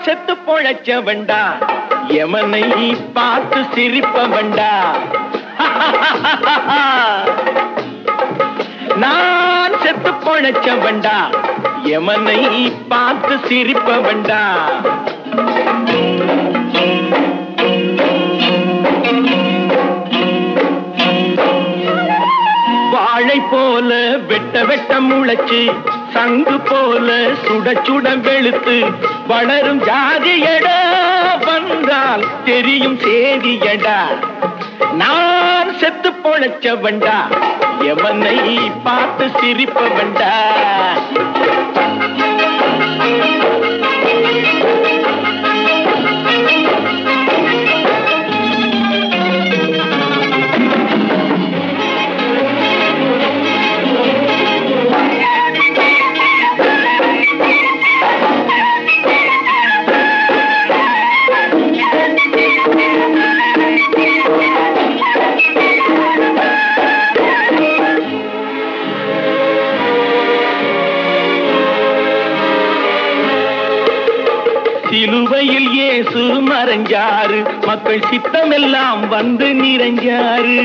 செத்து பொழைச்ச வேண்டா எமனை பார்த்து சிரிப்ப வேண்டா நான் செத்து பொழைச்ச வேண்டா எமனை பார்த்து சிரிப்ப வேண்டா வாழை போல வெட்ட வெட்ட முளைச்சு சங்கு போல சுட சுட வெளுத்து வளரும் ஜாதியடா வந்தால் தெரியும் சேதியடா நான் செத்து பொழைச்சவன்டா எவனை பார்த்து சிரிப்பவன்டா சிலுவையில் இயேசு மறைஞ்சாரு மக்கள் சித்தமெல்லாம் வந்து நிறைஞ்சாரு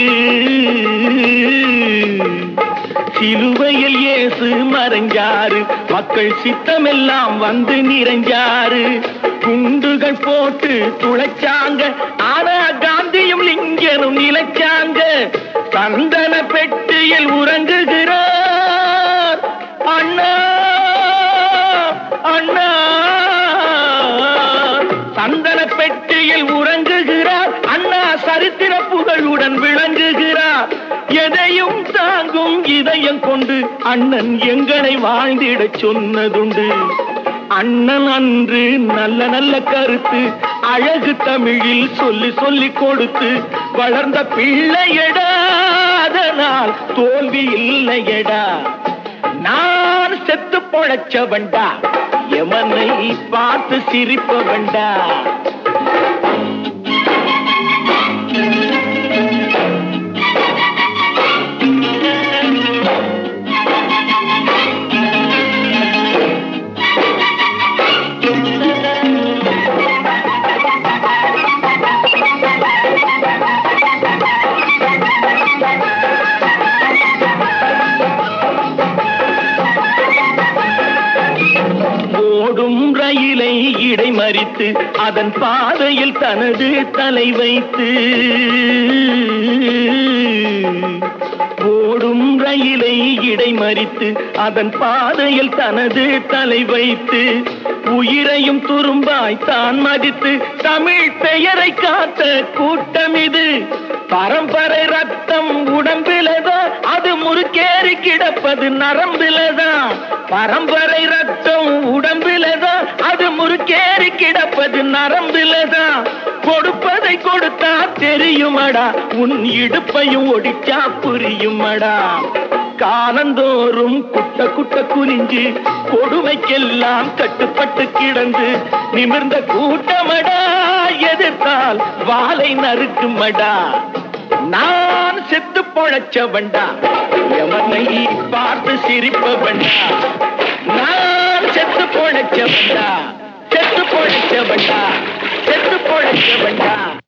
சிலுவையில் இயேசு மறைஞ்சாரு மக்கள் சித்தமெல்லாம் வந்து நிறைஞ்சாரு குண்டுகள் போட்டு துளைச்சாங்க ஆனா காந்தியும் லிங்கனும் நிலைச்சாங்க சந்தன பெட்டியில் உறங்குகிறார் அண்ணா அண்ணா சந்தன பெட்டியில் உறங்குகிறார் அண்ணா சரித்திர புகழுடன் விளங்குகிறார் எதையும் தாங்கும் இதயம் கொண்டு அண்ணன் எங்களை வாழ்ந்திடச் சொன்னதுண்டு அண்ணன் அன்று நல்ல நல்ல கருத்து அழகு தமிழில் சொல்லி சொல்லி கொடுத்து வளர்ந்த பிள்ளையடா அதனால் தோல்வி இல்லையடா நான் செத்து பொழைச்சவன்டா எமனை பார்த்து சிரிப்பவன்டா ஓடும் ரயிலை இடைமறித்து அதன் பாதையில் தனது தலை வைத்து ஓடும் ரயிலை இடைமறித்து அதன் பாதையில் தனது தலை வைத்து உயிரையும் துரும்பாய் தான் மதித்து தமிழ் பெயரை காத்த கூட்டம் இது பரம்பரை ரத்தம் உடம்பிலதான் அது முறுக்கேறி கிடப்பது நரம்பிலதான் பரம்பரை ரத்தம் உடம்பிலதான் அது முறுக்கேறி கிடப்பது நரம்பிலதான் கொடுப்பதை கொடுத்தா தெரியுமடா உன் இடுப்பையும் ஒடிச்சா புரியுமடா காலந்தோறும் குட்ட குட்ட குனிஞ்சு கொடுமைக்கெல்லாம் கட்டுப்பட்டு கிடந்து நிமிர்ந்த கூட்டமடா எதிர்த்தால் வாளை நறுக்குமடா நான் செத்து பொழைச்சவன்டா எவனை பார்த்து சிரிப்பவன்டா நான் செத்து பொழைச்சவன்டா செத்து பொழைச்சவன்டா செத்து பொழைச்சவன்டா